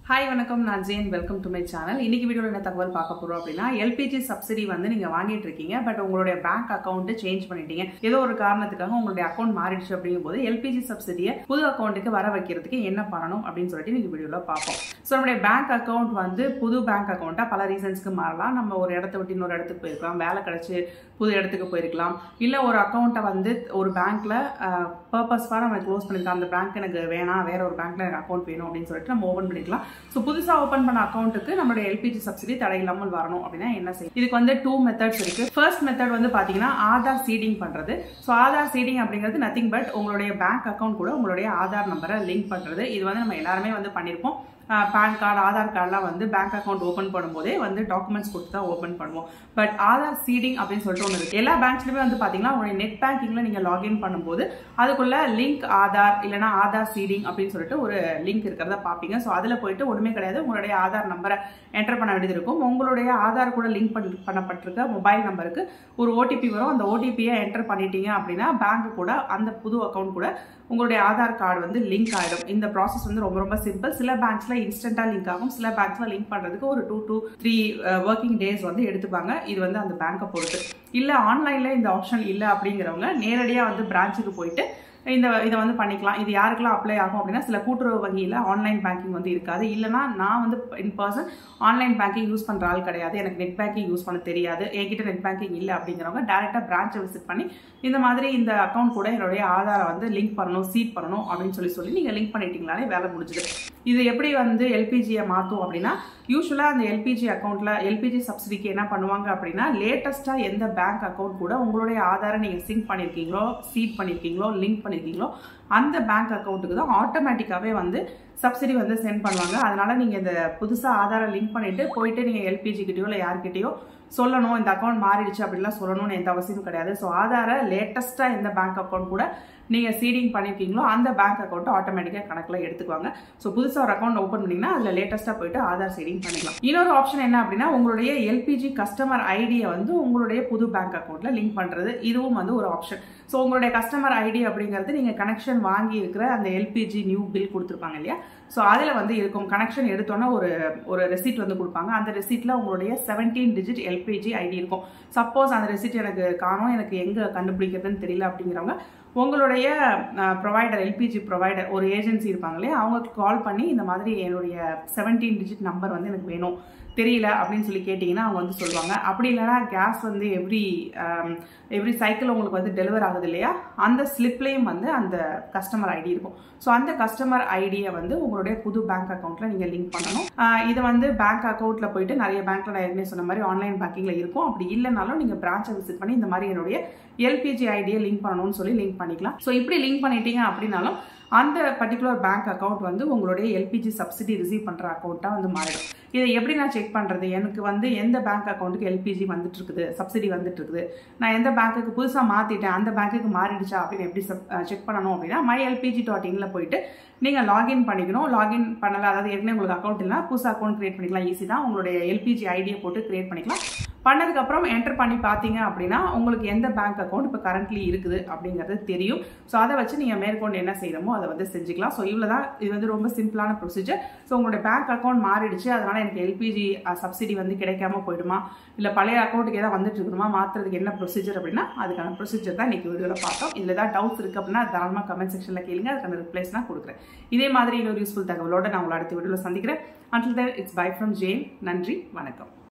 hi வணக்கம் நான் Jain welcome to my channel இன்னைக்கு வீடியோவில் என்ன தகவல் பார்க்க போறோம் அப்படின்னா எல்பிஜி சப்சிடி வந்து நீங்க வாங்கிட்டு இருக்கீங்க பட் உங்களுடைய பேங்க் அக்கௌண்ட் சேஞ்ச் பண்ணிட்டீங்க ஏதோ ஒரு காரணத்துக்காக உங்களுடைய அக்கௌண்ட் மாறிடுச்சு அப்படிங்கும் போது எல்பிஜி சப்சிடியை புது அக்கௌண்ட்டுக்கு வர வைக்கிறதுக்கு என்ன பண்ணணும் அப்படின்னு சொல்லிட்டு இன்னைக்கு வீடியோவில் பார்ப்போம் ஸோ நம்மளுடைய பேங்க் அக்கௌண்ட் வந்து புது பேங்க் அக்கௌண்ட்டாக பல ரீசன்ஸ்க்கு மாறலாம் நம்ம ஒரு இடத்த விட்டு இன்னொரு இடத்துக்கு போயிருக்கலாம் வேலை கிடைச்சு புது இடத்துக்கு போயிருக்கலாம் இல்லை ஒரு அக்கௌண்ட்டை வந்து ஒரு பேங்க்ல பர்பஸ்ஃபாக நம்ம க்ளோஸ் பண்ணிருக்கோம் அந்த பேங்க் எனக்கு வேணாம் வேற ஒரு பேங்க்ல எனக்கு அக்கௌண்ட் வேணும் அப்படின்னு சொல்லிட்டு நம்ம ஓப்பன் பண்ணிக்கலாம் ஸோ புதுசாக ஓப்பன் பண்ண அக்கௌண்ட்டுக்கு நம்மளுடைய எல்பிஜி சப்சிடி தடை இல்லாமல் வரணும் அப்படின்னா என்ன செய்யும் இதுக்கு வந்து டூ மெத்தட்ஸ் இருக்கு ஃபர்ஸ்ட் மெத்தட் வந்து பார்த்தீங்கன்னா ஆதார் சீடிங் பண்ணுறது ஸோ ஆதார் சீடிங் அப்படிங்கிறது நத்திங் பட் உங்களுடைய பேங்க் அக்கௌண்ட் கூட உங்களுடைய ஆதார் நம்பரை லிங்க் பண்ணுறது இது வந்து நம்ம எல்லாருமே வந்து பண்ணியிருப்போம் பேன் கார்டு ஆதார் கார்டெலாம் வந்து பேங்க் அக்கௌண்ட் ஓப்பன் பண்ணும்போதே வந்து டாக்குமெண்ட்ஸ் கொடுத்து தான் ஓப்பன் பண்ணுவோம் பட் ஆதார் சீடிங் அப்படின்னு சொல்லிட்டு ஒன்று இருக்குது எல்லா பேங்க்ஸ்லையுமே வந்து பார்த்தீங்கன்னா உங்களுடைய நெட் பேங்கிங்கில் நீங்கள் லாகின் பண்ணும்போது அதுக்குள்ள லிங்க் ஆதார் இல்லைனா ஆதார் சீடிங் அப்படின்னு சொல்லிட்டு ஒரு லிங்க் இருக்கிறத பார்ப்பீங்க ஸோ அதில் போயிட்டு ஒன்றுமே கிடையாது உங்களுடைய ஆதார் நம்பரை என்டர் பண்ண வேண்டியது இருக்கும் உங்களுடைய ஆதார் கூட லிங்க் பண்ணி பண்ணப்பட்டிருக்க மொபைல் நம்பருக்கு ஒரு ஓடிபி வரும் அந்த ஓடிபியை என்டர் பண்ணிட்டீங்க அப்படின்னா பேங்க் கூட அந்த புது அக்கௌண்ட் கூட உங்களுடைய ஆதார் கார்டு வந்து லிங்க் ஆகிடும் இந்த ப்ராசஸ் வந்து ரொம்ப ரொம்ப சிம்பிள் சில பேங்க்ஸ்ல இன்ஸ்டன்ட்டாக லிங்க் ஆகும் சில பேங்க்ஸ்ல லிங்க் பண்ணுறதுக்கு ஒரு two two three working days வந்து எடுத்துப்பாங்க இது வந்து அந்த பேங்க்கை பொறுத்து இல்லை ஆன்லைனில் இந்த ஆப்ஷன் இல்லை அப்படிங்கிறவங்க நேரடியாக வந்து பிரான்ச்சுக்கு போயிட்டு இந்த இதை வந்து பண்ணிக்கலாம் இது யாருக்கெல்லாம் அப்ளை ஆகும் அப்படின்னா சில கூட்டுறவு வங்கியில் ஆன்லைன் பேங்கிங் வந்து இருக்காது இல்லைனா நான் வந்து in person online banking use பண்ணுற ஆள் கிடையாது எனக்கு நெட் பேங்கிங் யூஸ் பண்ண தெரியாது என்கிட்ட நெட் பேங்கிங் இல்லை அப்படிங்கிறவங்க டேரெக்டாக பிரான்ச்சை விசிட் பண்ணி இந்த மாதிரி இந்த அக்கௌண்ட் கூட என்னுடைய ஆதாரை வந்து லிங்க் பண்ணணும் சீட் பண்ணணும் அப்படின்னு சொல்லி சொல்லி நீங்கள் லிங்க் பண்ணிட்டீங்களாலே வேலை முடிஞ்சுது இது எப்படி வந்து எல்பிஜியை மாற்றும் அப்படின்னா யூஸ்வலாக அந்த எல்பிஜி அக்கௌண்ட்டில் எல்பிஜி சப்சிடிக்கு என்ன பண்ணுவாங்க அப்படின்னா லேட்டஸ்ட்டாக எந்த பேங்க் அக்கௌண்ட் கூட உங்களுடைய ஆதாரை நீங்கள் சிங்க் பண்ணியிருக்கீங்களோ சீட் பண்ணியிருக்கீங்களோ லிங்க் பண்ணியிருக்கீங்களோ அந்த பேங்க் அக்கௌண்ட்டுக்கு தான் ஆட்டோமேட்டிக்காகவே வந்து சப்சிடி வந்து சென்ட் பண்ணுவாங்க அதனால நீங்கள் இந்த புதுசாக ஆதாரை லிங்க் பண்ணிட்டு போயிட்டு நீங்கள் எல்பிஜி கிட்டயோ இல்லை யார்கிட்டயோ சொல்லணும் இந்த அக்கௌண்ட் மாறிடுச்சு அப்படின்லாம் சொல்லணும்னு எந்த அவசியமும் கிடையாது ஸோ ஆதாரை லேட்டஸ்ட்டாக எந்த பேங்க் அக்கௌண்ட் கூட நீங்கள் சீடிங் பண்ணியிருக்கீங்களோ அந்த பேங்க் அக்கௌண்ட்டை ஆட்டோமேட்டிக்காக கணக்கில் எடுத்துக்குவாங்க ஸோ புதுசாக ஒரு அக்கௌண்ட் ஓப்பன் பண்ணிங்கன்னா அதில் லேட்டஸ்ட்டாக போயிட்டு ஆதார் சீடிங் பண்ணிக்கலாம் இன்னொரு ஆப்ஷன் என்ன அப்படின்னா உங்களுடைய எல்பிஜி கஸ்டமர் ஐடியை வந்து உங்களுடைய புது பேங்க் அக்கௌண்ட்டில் லிங்க் பண்ணுறது இதுவும் வந்து ஒரு ஆப்ஷன் ஸோ உங்களுடைய கஸ்டமர் ஐடி அப்படிங்கிறது நீங்கள் கனெக்ஷன் வாங்கி இருக்கிற அந்த எல்பிஜி நியூ பில் கொடுத்துருப்பாங்க இல்லையா ஸோ அதில் வந்து இருக்கும் கனெக்ஷன் எடுத்தோன்னே ஒரு ஒரு ரெசிப்ட் வந்து கொடுப்பாங்க அந்த ரெசிப்டில் உங்களுடைய செவன்டீன் டிஜிட் எல்பிஜி ஐடி இருக்கும் சப்போஸ் அந்த ரெசிப்ட் எனக்கு காணும் எனக்கு எங்கே கண்டுபிடிக்கிறதுன்னு தெரியல அப்படிங்கிறவங்க உங்களுடைய ப்ரொவைடர் எல்பிஜி ப்ரொவைடர் ஒரு ஏஜென்சி இருப்பாங்க இல்லையா அவங்களுக்கு கால் பண்ணி இந்த மாதிரி என்னுடைய செவன்டீன் டிஜிட் நம்பர் வந்து எனக்கு வேணும் தெரியல அப்படின்னு சொல்லி கேட்டிங்கன்னா அவங்க வந்து சொல்லுவாங்க அப்படி இல்லைனா கேஸ் வந்து எவ்ரி எவ்ரி சைக்கிள் உங்களுக்கு வந்து டெலிவர் ஆகுது இல்லையா அந்த ஸ்லிப்லேயும் வந்து அந்த கஸ்டமர் ஐடி இருக்கும் ஸோ அந்த கஸ்டமர் ஐடியை வந்து உங்களுடைய புது பேங்க் அக்கௌண்ட்டில் நீங்கள் லிங்க் பண்ணணும் இதை வந்து பேங்க் அக்கௌண்ட்டில் போயிட்டு நிறைய பேங்க்கில் நான் ஏற்கனவே சொன்ன மாதிரி ஆன்லைன் பேங்கிங்கில் இருக்கும் அப்படி இல்லைனாலும் நீங்கள் பிரான்ச்சை விசிட் பண்ணி இந்த மாதிரி என்னுடைய எல்பிஜி ஐடியை லிங்க் பண்ணணும்னு சொல்லி லிங்க் பண்ணிக்கலாம் ஸோ இப்படி லிங்க் பண்ணிட்டீங்க அப்படின்னாலும் அந்த பர்டிகுலர் பேங்க் அக்கௌண்ட் வந்து உங்களுடைய எல்பிஜி சப்சிடி ரிசீவ் பண்ணுற அக்கௌண்ட்டாக வந்து மாறிடும் இதை எப்படி நான் செக் பண்ணுறது எனக்கு வந்து எந்த பேங்க் அக்கௌண்ட்டுக்கு எல்பிஜி வந்துட்டு இருக்குது சப்சிடி வந்துட்டு இருக்குது நான் எந்த பேங்க்குக்கு புதுசாக மாற்றிட்டேன் அந்த பேங்க்குக்கு மாறிடுச்சா அப்படின்னு எப்படி செக் பண்ணணும் அப்படின்னா மை எல்பிஜி டாட் இன்ல போயிட்டு நீங்கள் லாகின் பண்ணிக்கணும் லாகின் பண்ணலாம் அதாவது ஏற்கனவே உங்களுக்கு அக்கௌண்ட் இல்லை புதுசாக அக்கௌண்ட் கிரியேட் பண்ணிக்கலாம் ஈஸி தான் உங்களுடைய எல்பிஜி ஐடியை போட்டு கிரியேட் பண்ணிக்கலாம் பண்ணதுக்கப்புறம் என்டர் பண்ணி பார்த்தீங்க அப்படின்னா உங்களுக்கு எந்த பேங்க் அக்கௌண்ட் இப்போ கரண்ட்லி இருக்குது அப்படிங்கிறது தெரியும் ஸோ அதை வச்சு நீங்கள் மேற்கொண்டு என்ன செய்யணுமோ அதை வந்து செஞ்சுக்கலாம் ஸோ இவ்வளோ தான் இது வந்து ரொம்ப சிம்பிளான ப்ரொசீஜர் ஸோ உங்களுடைய பேங்க் அக்கௌண்ட் மாறிடுச்சு அதனால் எனக்கு எல்பிஜி சப்சிடி வந்து கிடைக்காம போயிடுமா இல்லை பழைய அக்கௌண்ட்டுக்கு ஏதாவது வந்துட்டு இருக்கணுமா மாற்றுறதுக்கு என்ன ப்ரொசீஜர் அப்படின்னா அதுக்கான ப்ரொசீஜர் தான் இன்றைக்கி வீடியோவில் பார்த்தோம் இதில் ஏதாவது டவுட்ஸ் இருக்குது அப்படின்னா தாராளமாக கமெண்ட் செக்ஷனில் கேளுங்க அதுக்கான ரிப்ளைஸ் நான் கொடுக்குறேன் இதே மாதிரி இன்னொரு யூஸ்ஃபுல் தகவலோட நான் உங்களை அடுத்த வீடியோவில் சந்திக்கிறேன் until then it's bye from Jain நன்றி வணக்கம்